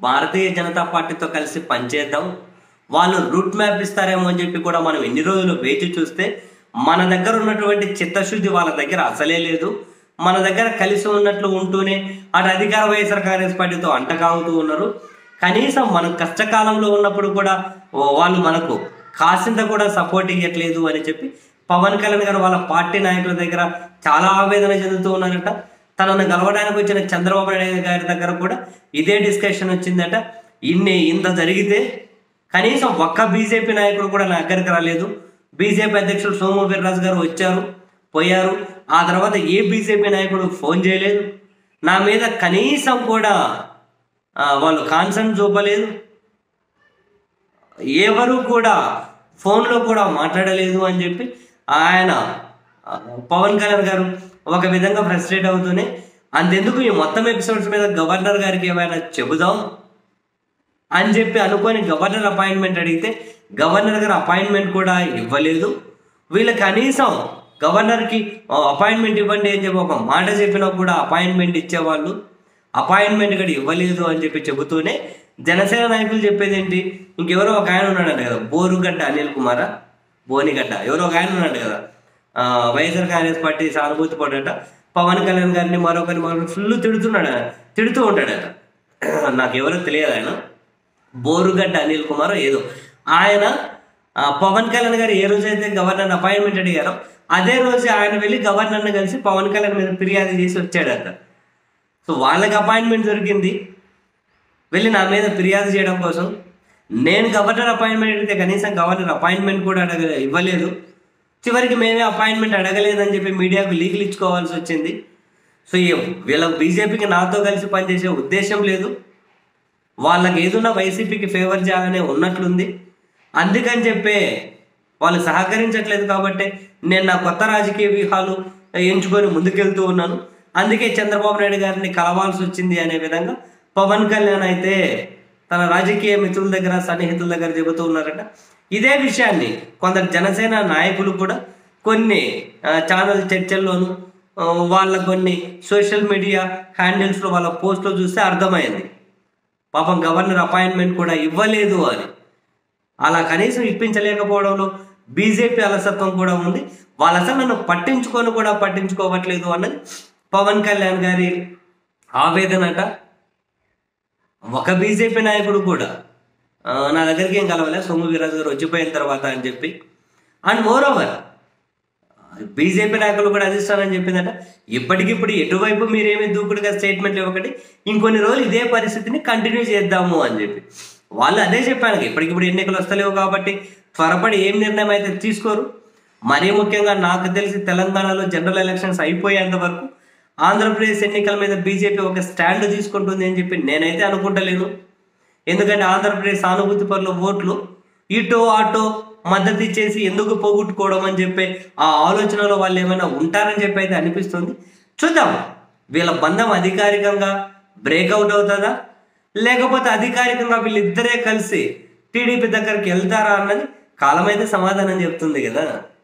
భారతీయ జనతా పార్టీతో కలిసి పనిచేద్దాం వాళ్ళు రూట్ మ్యాప్ ఇస్తారేమో అని చెప్పి కూడా మనం ఎన్ని రోజులు వేచి చూస్తే మన దగ్గర ఉన్నటువంటి చిత్తశుద్ధి వాళ్ళ దగ్గర అసలే లేదు మన దగ్గర కలిసి ఉన్నట్లు ఉంటూనే అటు అధికార వైఎస్ఆర్ కాంగ్రెస్ పార్టీతో అంటకాగుతూ ఉన్నారు కనీసం మనం కష్టకాలంలో ఉన్నప్పుడు కూడా ఓ- వాళ్ళు మనకు కాసింత కూడా సపోర్ట్ ఇవ్వట్లేదు అని చెప్పి పవన్ కళ్యాణ్ గారు వాళ్ళ పార్టీ నాయకుల దగ్గర చాలా ఆవేదన చెందుతూ ఉన్నారట తనను కలవడానికి వచ్చిన చంద్రబాబు నాయుడు గారి దగ్గర కూడా ఇదే డిస్కషన్ వచ్చిందట ఇన్ని ఇంత జరిగితే కనీసం ఒక్క బీజేపీ నాయకుడు కూడా నా దగ్గరికి రాలేదు బీజేపీ అధ్యక్షుడు సోము వీర్రాజు గారు వచ్చారు పోయారు ఆ తర్వాత ఏ బీజేపీ నాయకుడు ఫోన్ చేయలేదు నా మీద కనీసం కూడా ఆ, వాళ్ళు కాన్సర్న్ చూపలేదు ఎవరు కూడా ఫోన్లో కూడా మాట్లాడలేదు అని చెప్పి ఆయన ఆ, పవన్ కళ్యాణ్ గారు ఒక విధంగా ఫ్రస్ట్రేట్ అవుతూనే అంతెందుకు ఈ మొత్తం ఎపిసోడ్స్ మీద గవర్నర్ గారికి ఏమైనా చెబుదాం అని చెప్పి అనుకొని గవర్నర్ అపాయింట్మెంట్ అడిగితే గవర్నర్ గారు అపాయింట్మెంట్ కూడా ఇవ్వలేదు వీళ్ళు కనీసం గవర్నర్కి అపాయింట్మెంట్ ఇవ్వండి అని చెప్పి ఒక మాట చెప్పినా కూడా అపాయింట్మెంట్ ఇచ్చేవాళ్ళు అపాయింట్మెంట్ కూడా ఇవ్వలేదు అని చెప్పి చెబుతూనే జనసేన నాయకులు చెప్పేది ఏంటి ఇంకెవరో ఒక ఆయన ఉన్నాడంట కదా బోరుగడ్డ అనిల్ కుమారా బోనిగడ్డ ఎవరో ఒక ఆయన ఉన్నాడు కదా ఆ, వైఎస్ఆర్ కాంగ్రెస్ పార్టీ సానుభూతి పడట పవన్ కళ్యాణ్ గారిని మరొకరిని మరొకరు ఫుల్ తిడుతున్నాడు ఆయన. తిడుతూ ఉంటాడట నాకు ఎవరో తెలియదు ఆయన బోరుగడ్డ అనిల్ కుమార్ ఏదో ఆయన ఆ, పవన్ కళ్యాణ్ గారు ఏ రోజైతే గవర్నర్ అపాయింట్మెంట్ అడిగారో అదే రోజు ఆయన వెళ్ళి గవర్నర్ని కలిసి పవన్ కళ్యాణ్ మీద ఫిర్యాదు చేసి వచ్చాడట సో వాళ్ళకి అపాయింట్మెంట్ దొరికింది వెళ్ళి నా మీద ఫిర్యాదు చేయడం కోసం నేను గవర్నర్ అపాయింట్మెంట్ అడిగితే కనీసం గవర్నర్ అపాయింట్మెంట్ కూడా అడగ ఇవ్వలేదు చివరికి మేమే అపాయింట్మెంట్ అడగలేదని చెప్పి మీడియాకు లీకులు ఇచ్చుకోవాల్సి వచ్చింది సో ఈ వీళ్ళ బీజేపీకి నాతో కలిసి పనిచేసే ఉద్దేశం లేదు వాళ్ళకి ఏదున్నా వైసీపీకి ఫేవర్ చేయాలనే ఉన్నట్లుంది అందుకని చెప్పే వాళ్ళు సహకరించట్లేదు కాబట్టి నేను నా కొత్త రాజకీయ వ్యూహాలు ఎంచుకొని ముందుకెళ్తూ ఉన్నాను అందుకే చంద్రబాబు నాయుడు గారిని కలవాల్సి వచ్చింది అనే విధంగా పవన్ కళ్యాణ్ అయితే తన రాజకీయ మిత్రుల దగ్గర సన్నిహితుల దగ్గర చెబుతూ ఉన్నారట ఇదే విషయాన్ని కొందరు జనసేన నాయకులు కూడా కొన్ని ఆ, ఛానల్ చర్చల్లోనూ ఆ, వాళ్ళ కొన్ని సోషల్ మీడియా హ్యాండిల్స్లో వాళ్ళ పోస్ట్లో చూస్తే అర్థమైంది పాపం గవర్నర్ అపాయింట్మెంట్ కూడా ఇవ్వలేదు అని అలా కనీసం ఇప్పించలేకపోవడంలో బీజేపీ అలసత్వం కూడా ఉంది వాళ్ళు అసలు నన్ను పట్టించుకొని కూడా పట్టించుకోవట్లేదు అన్నది పవన్ కళ్యాణ్ గారి ఆవేదనట ఒక బీజేపీ నాయకుడు కూడా ఆ, నా దగ్గరికి ఏం కలవలే సొమ్ము వీరాజు గారు వచ్చిపోయిన తర్వాత అని చెప్పి అండ్ మోర్ ఓవర్ బీజేపీ నాయకులు కూడా అధిష్టానని చెప్పిందట ఇప్పటికిప్పుడు ఎటువైపు మీరేమి దూకుడుగా స్టేట్మెంట్లు ఇవ్వకండి ఇంకొన్ని రోజులు ఇదే పరిస్థితిని కంటిన్యూ చేద్దాము అని చెప్పి వాళ్ళు అదే చెప్పాను ఇప్పటికిప్పుడు ఎన్నికలు వస్తలేవు కాబట్టి త్వరపడి ఏం నిర్ణయం అయితే తీసుకోరు మరీ ముఖ్యంగా నాకు తెలిసి తెలంగాణలో జనరల్ ఎలక్షన్స్ అయిపోయేంత వరకు ఆంధ్రప్రదేశ్ ఎన్నికల మీద బీజేపీ ఒక స్టాండ్ తీసుకుంటుంది అని చెప్పి నేనైతే అనుకుంటలేను ఎందుకంటే ఆంధ్రప్రదేశ్ సానుభూతి పరుల ఓట్లు ఇటో అటో మద్దతు ఇచ్చేసి ఎందుకు పోగొట్టుకోవడం అని చెప్పి ఆ ఆలోచనలో వాళ్ళు ఏమైనా ఉంటారని చెప్పి అయితే అనిపిస్తుంది చూద్దాం వీళ్ళ బంధం అధికారికంగా బ్రేక్అవుట్ అవుతుందా లేకపోతే అధికారికంగా వీళ్ళిద్దరే కలిసి టీడీపీ దగ్గరికి వెళ్తారా అన్నది కాలం అయితే సమాధానం చెప్తుంది కదా